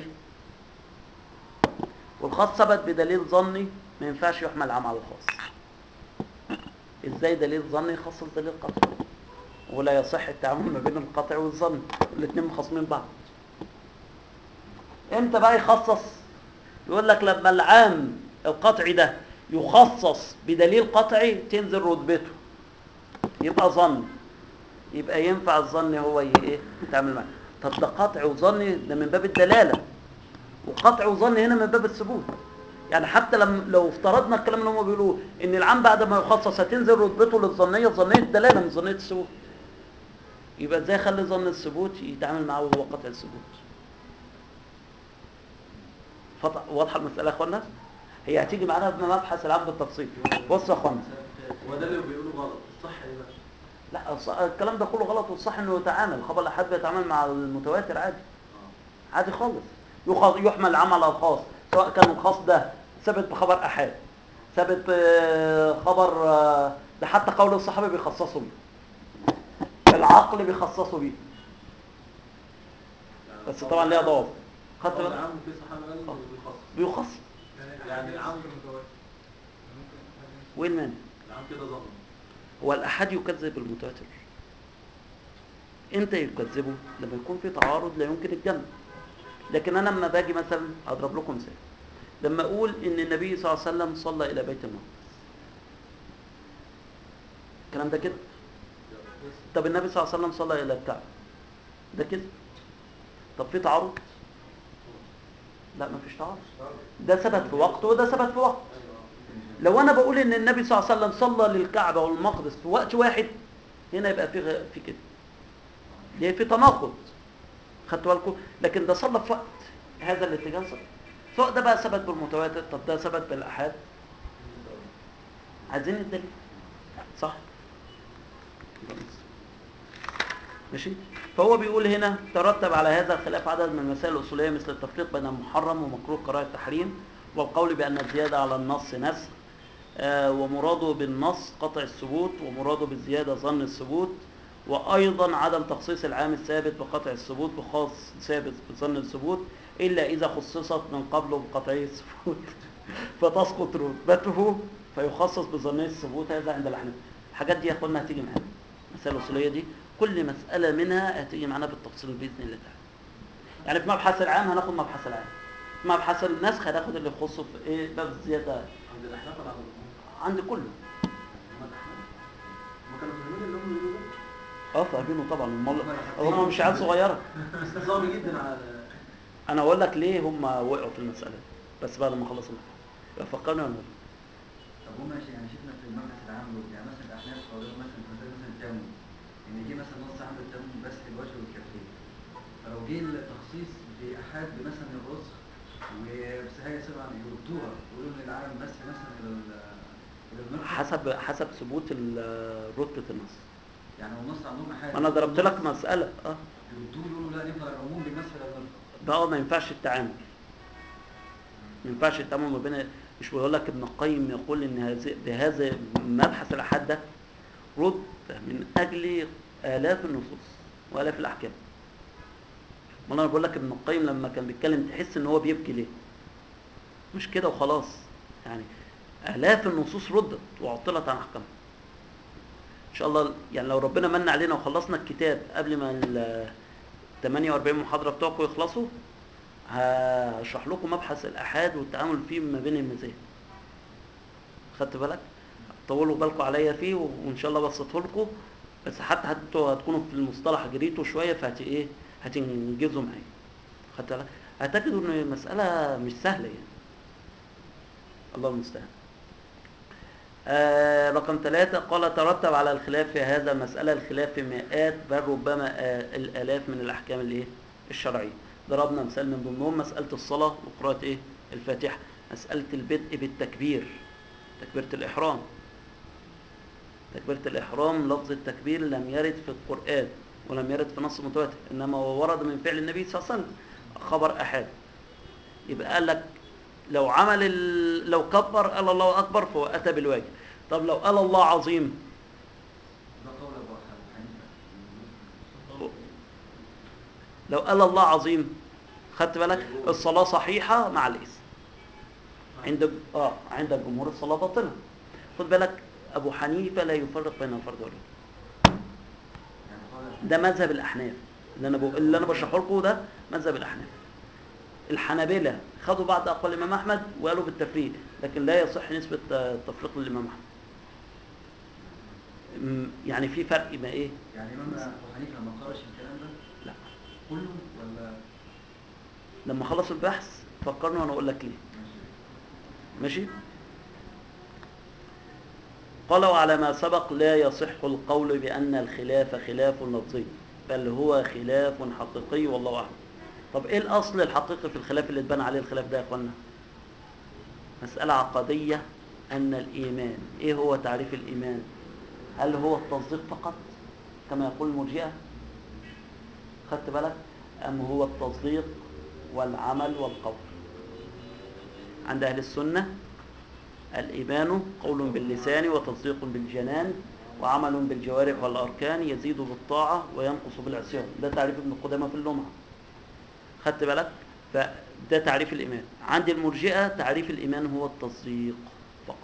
والخاص ثبت بدليل ظني ما ينفعش يحمل العام على الخاص ازاي دليل ظني يخصص دليل قطعي ولا يصح التعامل ما بين القطع والظن الاثنين مخاصمين بعض امتى بقى يخصص يقول لك لما العام القطعي ده يخصص بدليل قطعي تنزل رتبته يبقى ظن يبقى ينفع الظن هو ي- ايه يتعامل معاه طب ده قطع وظن ده من باب الدلاله وقطع وظن هنا من باب الثبوت يعني حتى لما لو افترضنا الكلام اللي هم بيقولوه ان العام بعد ما يخصص هتنزل رتبته للظنيه ظنيه الدلاله من ظنيه الثبوت يبقى ازاي اخلي ظن الثبوت يتعامل معاه وهو قطع الثبوت فط- واضحه المساله يا اخوانا هي هتيجي معانا في مبحث العام بالتفصيل بصوا يا اخوانا هو ده اللي بيقولوا غلط الصح ايه بقى؟ لا الص- الكلام ده كله غلط والصح انه يتعامل خبر الاحاد بيتعامل مع المتواتر عادي عادي خالص يخ- يحمل العام على الخاص سواء كان الخاص ده ثابت بخبر احاد ثابت بخبر آه، ده حتى قول الصحابه بيخصصوا بيه العقل بيخصصوا بيه يعني بس طبعا ليها ضوابط خدت قول بالك عام في صحابه قال انه بيخصص بيخصص يعني العام وين المانع العام كده ظن هو الأحد يكذب المتواتر امتى يكذبه لما يكون في تعارض لا يمكن الجمع لكن انا لما باجي مثلا هضرب لكم مثال لما اقول ان النبي صلى الله عليه وسلم صلى الى بيت المقدس الكلام ده كده طب النبي صلى الله عليه وسلم صلى الى الكعبه ده كده طب في تعارض لا مفيش تعارض ده ثبت في وقت وده ثبت في وقت لو انا بقول ان النبي صلى الله عليه وسلم صلى للكعبه والمقدس في وقت واحد هنا يبقى في غ- في كده ليه في تناقض خدتوا بالكم لكن ده صلى في وقت هذا الاتجاه صلى سواء ده بقى ثبت بالمتواتر طب ده ثبت بالاحاد عايزين الدليل صح ماشي فهو بيقول هنا ترتب على هذا الخلاف عدد من المسائل الاصوليه مثل التفريق بين المحرم ومكروه قراءه التحريم والقول بان الزياده على النص نسخ آه، ومراده بالنص قطع الثبوت ومراده بالزياده ظن الثبوت وايضا عدم تخصيص العام الثابت بقطع الثبوت بخاص ثابت بظن الثبوت الا اذا خصصت من قبله بقطعي الثبوت فتسقط رتبته فيخصص بظنيه الثبوت هذا عند الاحناف الحاجات دي يا اخوانا هتيجي معانا المسائل الاصوليه دي كل مساله منها هتيجي معانا بالتفصيل باذن الله تعالى يعني في مبحث العام هناخد مبحث العام في مبحث النسخ هناخد اللي يخصه في ايه باب الزياده عند الاحناف ولا عند الجمهور؟ عند كله هم الاحناف هم كانوا فاهمين اللي هم بيقولوا ده اه فاهمينه طبعا هم هم مش عيال صغيره استهزاء جدا على انا اقول لك ليه هم وقعوا في المساله دي. بس بعد ما اخلص المحاضره يبقى فكرني ولا لا؟ طب هم يعني شفنا في المجلس العام دول يعني مثلا الاحناف قالوا مثلا في مسألة مثلا التيمم ان دي مثلا نص عامل التيمم بس الوجه والكفين فلو جه التخصيص باحاد بمثلا الرزق وبسهاية سبعا يردوها يقولوا ان العالم بس مثلا الى ال- الى المرفق حسب حسب ثبوت ال- رتبه النص يعني هو النص عندهم احاد ما انا ضربت لك مساله اه يردوه يقولوا لا نفضل العموم بالنسبه للمرفق بقى ما ينفعش التعامل ما ينفعش التأمل ما بين مش بيقول لك ابن القيم يقول ان هذه بهذا مبحث الاحاد ده رد من اجل الاف النصوص والاف الاحكام ما انا بقول لك ابن القيم لما كان بيتكلم تحس ان هو بيبكي ليه مش كده وخلاص يعني الاف النصوص ردت وعطلت عن احكامها ان شاء الله يعني لو ربنا من علينا وخلصنا الكتاب قبل ما ال 48 محاضره بتوعكم يخلصوا هشرح لكم مبحث الاحاد والتعامل فيه ما بين المزايا خدت بالك طولوا بالكم عليا فيه وان شاء الله بسطه لكم بس حتى انتوا هتكونوا في المصطلح جريتوا شويه فهت ايه هتنجزوا معايا خدت بالك هتجدوا ان المساله مش سهله يعني الله المستعان آه رقم ثلاثة قال ترتب على الخلاف في هذا مسألة الخلاف في مئات بل ربما آه الآلاف من الأحكام الإيه؟ الشرعية ضربنا مثال من ضمنهم مسألة الصلاة وقراءة إيه؟ الفاتحة مسألة البدء بالتكبير تكبيرة الإحرام تكبيرة الإحرام لفظ التكبير لم يرد في القرآن ولم يرد في نص متواتر إنما هو ورد من فعل النبي صلى الله عليه وسلم خبر أحد يبقى قال لك لو عمل ال... لو كبر قال الله أكبر فهو أتى بالواجب طب لو قال الله عظيم ده قول ابو حنيفه لو قال الله عظيم خدت بالك الصلاة صحيحة مع الاسم عند اه عند الجمهور الصلاة باطلة خد بالك أبو حنيفة لا يفرق بين الفرد والواجب يعني قول ده مذهب الأحناف اللي أنا بقول اللي أنا بشرحه لكم ده مذهب الأحناف الحنابلة خدوا بعض أقوال الإمام أحمد وقالوا بالتفريق لكن لا يصح نسبة التفريق للإمام أحمد م- يعني في فرق ما إيه يعني امام ابو حنيفه ما قرأش الكلام ده لا كله ولا لما خلص البحث فكرني وأنا أقول لك ليه ماشي ماشي قال وعلى ما سبق لا يصح القول بأن الخلاف خلاف لفظي بل هو خلاف حقيقي والله أعلم طب إيه الأصل الحقيقي في الخلاف اللي اتبنى عليه الخلاف ده يا إخوانا مسألة عقدية أن الإيمان إيه هو تعريف الإيمان هل هو التصديق فقط كما يقول المرجئة خدت بالك أم هو التصديق والعمل والقول عند أهل السنة الإيمان قول باللسان وتصديق بالجنان وعمل بالجوارح والأركان يزيد بالطاعة وينقص بالعصيان ده تعريف ابن قدامة في اللمعة خدت بالك فده تعريف الإيمان عند المرجئة تعريف الإيمان هو التصديق فقط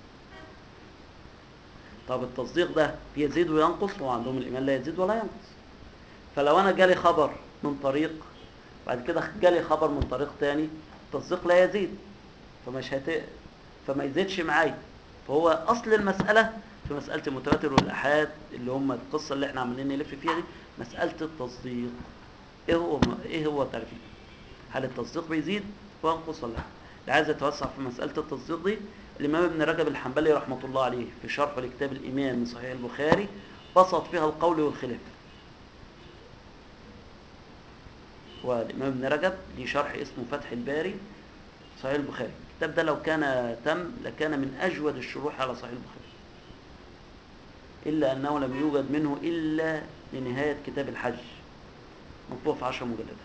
طب التصديق ده بيزيد وينقص وعندهم الإيمان لا يزيد ولا ينقص فلو أنا جالي خبر من طريق بعد كده جالي خبر من طريق تاني التصديق لا يزيد فمش هت... فما يزيدش معايا فهو اصل المساله في مساله المتواتر والآحاد اللي هم القصه اللي احنا عمالين نلف فيها دي مساله التصديق ايه هو ايه هو تعريف الإيمان؟ هل التصديق بيزيد وينقص ولا لا اللي عايز يتوسع في مساله التصديق دي الامام ابن رجب الحنبلي رحمه الله عليه في شرحه لكتاب الايمان من صحيح البخاري بسط فيها القول والخلاف والامام ابن رجب ليه شرح اسمه فتح الباري صحيح البخاري الكتاب ده لو كان تم لكان من أجود الشروح على صحيح البخاري إلا أنه لم يوجد منه إلا لنهاية كتاب الحج مطبوع في عشر مجلدات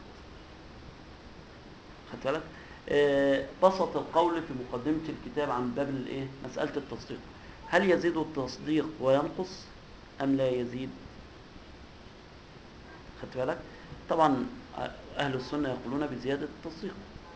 خدت بالك آه، بسط القول في مقدمة الكتاب عن باب الايه مسألة التصديق هل يزيد التصديق وينقص أم لا يزيد خدت بالك طبعا أهل السنة يقولون بزيادة التصديق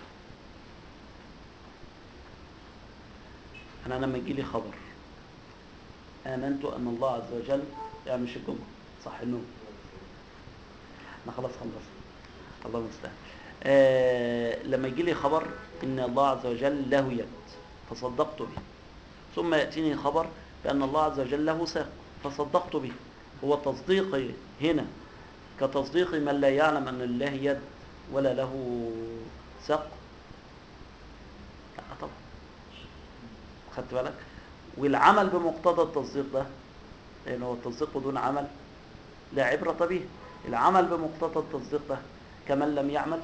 أنا لما يجي لي خبر آمنت أن الله عز وجل يعني مش الجمعة صح النوم احنا خلاص خلصنا الله المستعان آه لما يجي لي خبر ان الله عز وجل له يد فصدقت به ثم ياتيني خبر بان الله عز وجل له ساق فصدقت به هو تصديقي هنا كتصديق من لا يعلم ان لله يد ولا له ساق لا طبعا خدت بالك والعمل بمقتضى التصديق ده لان هو التصديق بدون عمل لا عبرة به العمل بمقتضى التصديق ده كمن لم يعمل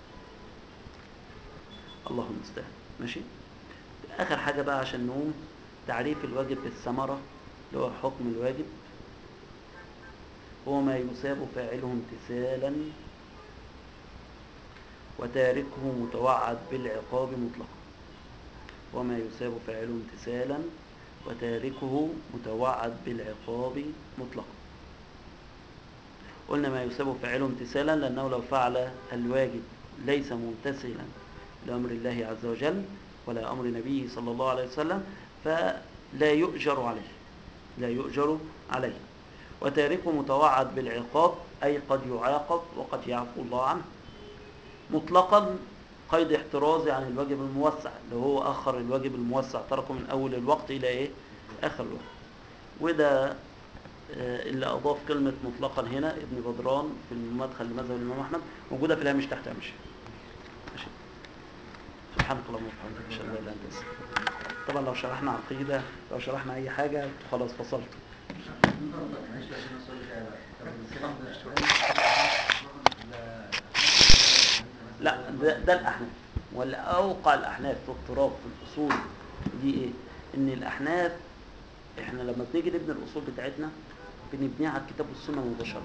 الله المستعان ماشي اخر حاجة بقى عشان نقوم تعريف الواجب بالثمرة اللي هو حكم الواجب هو ما يثاب فاعله امتثالا وتاركه متوعد بالعقاب مطلقا وما يثاب فاعله امتثالا وتاركه متوعد بالعقاب مطلقا قلنا ما يثاب فاعله امتثالا لأنه لو فعل الواجب ليس ممتثلا لأمر الله عز وجل ولا أمر نبيه صلى الله عليه وسلم فلا يؤجر عليه لا يؤجر عليه وتاركه متوعد بالعقاب أي قد يعاقب وقد يعفو الله عنه مطلقا قيد احترازي عن الواجب الموسع اللي هو أخر الواجب الموسع تركه من أول الوقت إلى إيه؟ آخر الوقت وده آه، اللي أضاف كلمة مطلقا هنا ابن بدران في المدخل لمذهب الإمام أحمد موجودة في الهامش تحت ماشي ماشي سبحانك اللهم وبحمدك أشهد أن لا إله إلا أنت أستغفرك طبعا لو شرحنا عقيدة لو شرحنا أي حاجة خلاص فصلت نقطة معلش عشان السؤال بتاعي بقى طب الكلام ده لا ده, ده الأحناف ولا أوقع الأحناف في اضطراب في الأصول دي إيه؟ إن الأحناف إحنا لما بنيجي نبني الأصول بتاعتنا بنبنيها على الكتاب والسنة مباشرة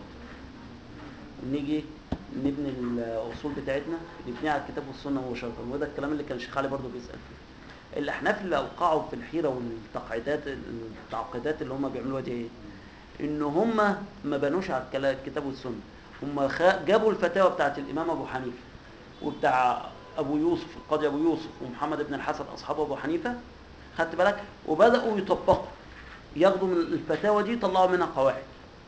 ونيجي نبني الأصول بتاعتنا بنبنيها على الكتاب والسنة مباشرة وده الكلام اللي كان الشيخ علي برضه بيسأل فيه الأحناف اللي أوقعوا في الحيرة والتقعيدات التعقيدات اللي هم بيعملوها دي إيه؟ إن هم ما بنوش على الكلا- الكتاب والسنة هم خ- جابوا الفتاوى بتاعت الإمام أبو حنيفة وبتاع ابو يوسف القاضي ابو يوسف ومحمد بن الحسن اصحاب ابو حنيفه خدت بالك وبداوا يطبقوا ياخدوا من الفتاوى دي يطلعوا منها قواعد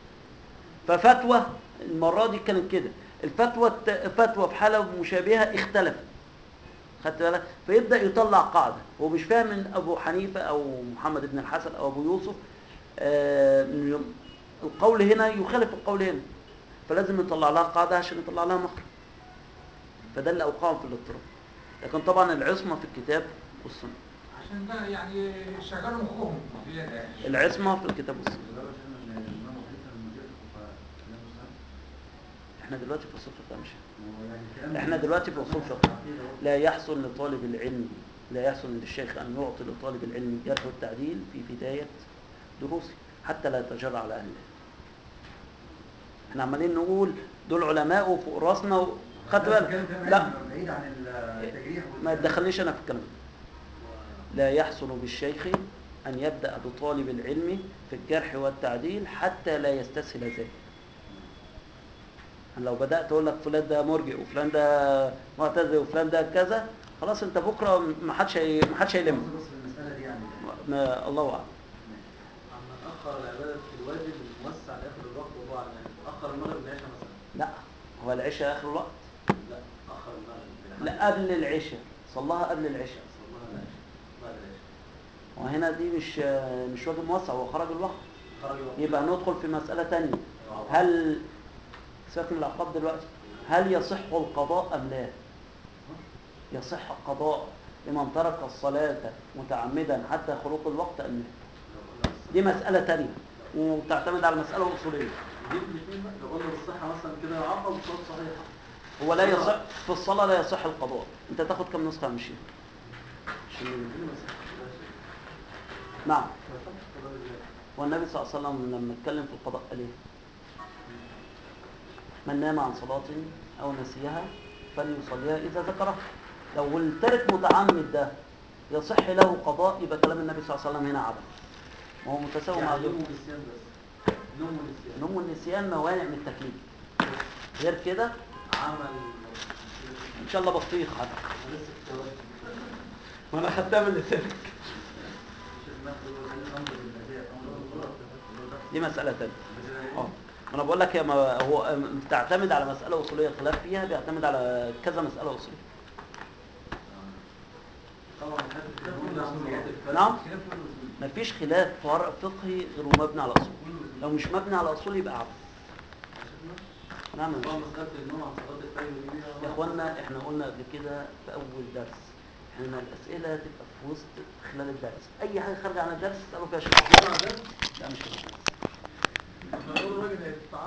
ففتوى المره دي كانت كده الفتوى الت- فتوى في حاله مشابهه اختلفت خدت بالك فيبدا يطلع قاعده هو مش فاهم من ابو حنيفه او محمد بن الحسن او ابو يوسف آه، إن القول هنا يخالف القول هنا فلازم يطلع لها قاعده عشان يطلع لها مخرج فده اللي اوقعهم في الاضطراب لكن طبعا العصمه في الكتاب والسنه عشان ده يعني شغلوا مخهم زياده يعني العصمه في الكتاب والسنه الإجابة عشان الإمام أبو حنيفة من مدير الفقهاء كلام مسلم احنا دلوقتي في اصول فقه مش هو يعني كلام احنا دلوقتي في اصول فقه عقيدة أهو. لا يحسن لطالب العلم لا يحسن للشيخ ان يعطي لطالب العلم الجرح والتعديل في بدايه دروسه حتى لا يتجرع على اهل العلم احنا عمالين نقول دول علماء وفوق راسنا و... خدت لا، بالك الكلام ده لا بعيد عن التجريح ما تدخلنيش انا في الكلام ده لا يحسن بالشيخ أن يبدأ بطالب العلم في الجرح والتعديل حتى لا يستسهل ذلك أنا لو بدأت أقول لك فلان ده مرجئ وفلان ده معتزل وفلان ده كذا خلاص أنت بكرة ما حدش هي- ما حدش هيلم بص في المسألة دي يعني ما الله أعلم عما أخر العبادة في الواجب الموسع لآخر الوقت وهو على المغرب أخر المغرب العشاء مثلا لا هو العشاء آخر الوقت لا أخر المغرب لا قبل العشاء صلاها قبل العشاء صلاها العشاء بعد العشاء وهنا دي مش مش واجب موسع هو خرج الوقت خرج الوقت يبقى ندخل في مسألة تانية هل سيبك من العقاب دلوقتي هل يصح القضاء أم لا يصح القضاء لمن ترك الصلاة متعمدا حتى خروج الوقت أم لا لو قلنا بالصحة دي مسألة تانية وتعتمد على مسألة أصولية نجيب الاثنين بقى لو قلنا بالصحة مثلا كده عقب وصوت صحيح هو لا يصح في الصلاة لا يصح القضاء أنت تاخد كم نسخة من الشيخ عشان دي مسألة نعم مسألة قضاء الله والنبي صلى الله عليه وسلم لما اتكلم في القضاء قال ايه من نام عن صلاة أو نسيها فليصليها إذا ذكرها لو الترك متعمد ده يصح له قضاء يبقى كلام النبي صلى الله عليه وسلم هنا عبث وهو متساوي مع يعني ذلك نوم ونسيان بس نوم ونسيان نوم والنسيان موانع من التكليف غير كده عمل إن شاء الله بطيخ حتى أنا لسه في الواجب وأنا خدتها من لسانك الشيخ نفسه هو زي الأمر بالأداء أمر بالقضاء دي مسألة تانية اه انا بقول لك هي ما هو بتعتمد على مسألة أصولية الخلاف فيها بيعتمد على كذا مسألة أصولية طبعا حته النوم ده صلاة الفجر نعم. خلاف كل الأصول. مفيش خلاف فرع فقهي غير مبني على أصول لو مش مبني على أصول يبقى عبث نعم يا طبعا شيخ. مسألة النوم عن صلاة الفجر دي يا اخوانا احنا قلنا قبل كده في اول درس احنا الاسئله تبقى في وسط خلال الدرس اي حاجه خارجه عن الدرس تسالوا فيها شيء كده لا مش كده الراجل هيتعرض